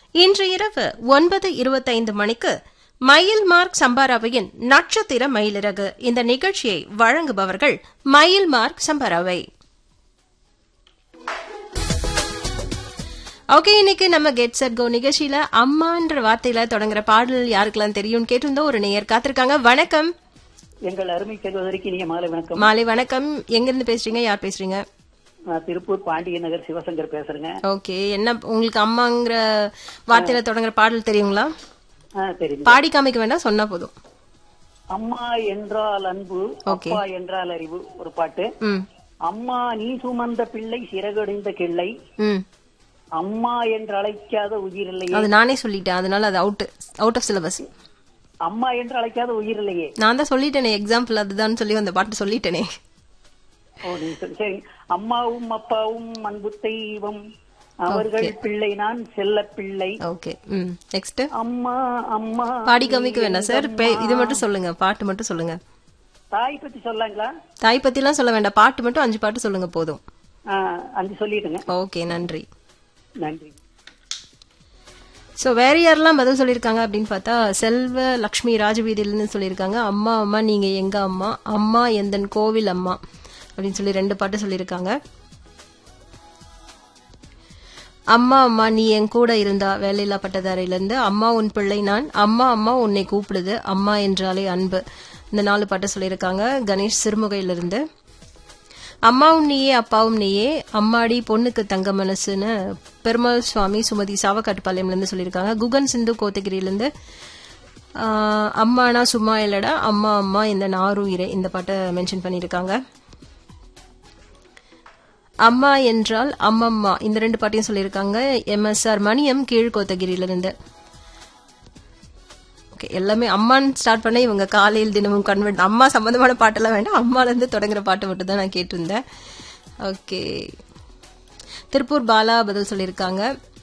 இன்று இரவு ஒன்பது இருபத்தைந்து மணிக்கு மயில் மார்க் சம்பாராவையின் நட்சத்திர மயிலிறகு இந்த நிகழ்ச்சியை வழங்குபவர்கள் மயில் மார்க் சம்பாராவை ஓகே இன்னைக்கு நம்ம கெட் செட் கோ நிகழ்ச்சியில அம்மான்ற வார்த்தையில தொடங்குற பாடல் யாருக்கெல்லாம் தெரியும்னு கேட்டிருந்தோம் ஒரு நேயர் காத்திருக்காங்க வணக்கம் எங்கள் அருமை சகோதரிக்கு நீங்க மாலை வணக்கம் மாலை வணக்கம் எங்கிருந்து பேசுறீங்க யார் பேசுறீங்க நான் திருப்பூர் பாண்டிய நகர் சிவசங்கர் பேசுறேங்க ஓகே என்ன உங்களுக்கு அம்மாங்கிற வார்த்தையில தொடங்குற பாடல் தெரியுங்களா ஆ, தெரியுங்க பாடி காமிக்க வேண்டாம் சொன்னா போதும் அம்மா என்றால் அன்பு Okay. அப்பா என்றால் அறிவு ஒரு பாட்டு ம் அம்மா நீ சுமந்த பிள்ளை சிறகடிந்த கிள்ளை ம் அம்மா என்று அழைக்காத உயிரில்லையே அது நானே சொல்லிட்டேன் அதனால அது அவுட் அவுட் ஆஃப் சிலபஸ் அம்மா என்று அழைக்காத உயிரில்லையே நான் தான் சொல்லிட்டேனே எக்ஸாம்பிள் அதுதான் சொல்லி அந்த பாட்டு சொல்லிட்டேனே ஓ நீ சொல்~ சரி அம்மாவும் அப்பாவும் அன்பு தெய்வம் அவர்கள் பிள்ளை நான் செல்ல பிள்ளை ஓகே ம் நெக்ஸ்ட் அம்மா அம்மா பாடி காமிக்க வேண்டாம் சார் இது மட்டும் சொல்லுங்க பாட்டு மட்டும் சொல்லுங்க தாய் பத்தி சொல்லாங்களா தாய் பத்திலாம் சொல்ல வேண்டாம் பாட்டு மட்டும் அஞ்சு பாட்டு சொல்லுங்க போதும் ஆ, அஞ்சு சொல்லிட்டுங்க ஓகே நன்றி நன்றி ஸோ வேற யாரெல்லாம் பதில் சொல்லியிருக்காங்க அப்படின்னு பார்த்தா செல்வ லக்ஷ்மி ராஜவீதியில்னு சொல்லியிருக்காங்க அம்மா அம்மா நீங்க எங்க அம்மா அம்மா எந்தன் கோவில் அம்மா அப்படின்னு சொல்லி ரெண்டு பாட்டு சொல்லியிருக்காங்க அம்மா அம்மா நீ என் கூட இருந்தா வேலையில்லா பட்டதாரியிலிருந்து அம்மா உன் பிள்ளை நான் அம்மா அம்மா உன்னை கூப்பிடுது அம்மா என்றாலே அன்பு இந்த நாலு பாட்டு சொல்லியிருக்காங்க கணேஷ் சிறுமுகையிலிருந்து அம்மாவும் நீயே அப்பாவும் நீயே அம்மாடி பொண்ணுக்கு தங்க மனசுன்னு பெருமாள் சுவாமி சுமதி சாவக்காட்டுப்பாளையம்ல இருந்து சொல்லியிருக்காங்க குகன் சிந்து கோத்தகிரியிலிருந்து ஆஹ், அம்மானா சும்மா இல்லடா அம்மா அம்மா இந்த நாரூயிரே இந்த பாட்டை மென்ஷன் பண்ணியிருக்காங்க அம்மா என்றால் அம்மம்மா இந்த ரெண்டு பாட்டையும் சொல்லியிருக்காங்க எம்எஸ்ஆர் மணியம் கீழ்கோத்தகிரியிலிருந்து ஓகே எல்லாமே அம்மான்னு ஸ்டார்ட் பண்ண இவங்க காலையில் தினமும் கன்வெர்ட் அம்மா சம்பந்தமான பாட்டெல்லாம் வேண்டாம் அம்மால இருந்து தொடங்குற பாட்டு மட்டும் தான் நான் கேட்டிருந்தேன் ஓகே திருப்பூர் பாலா பதில் சொல்லியிருக்காங்க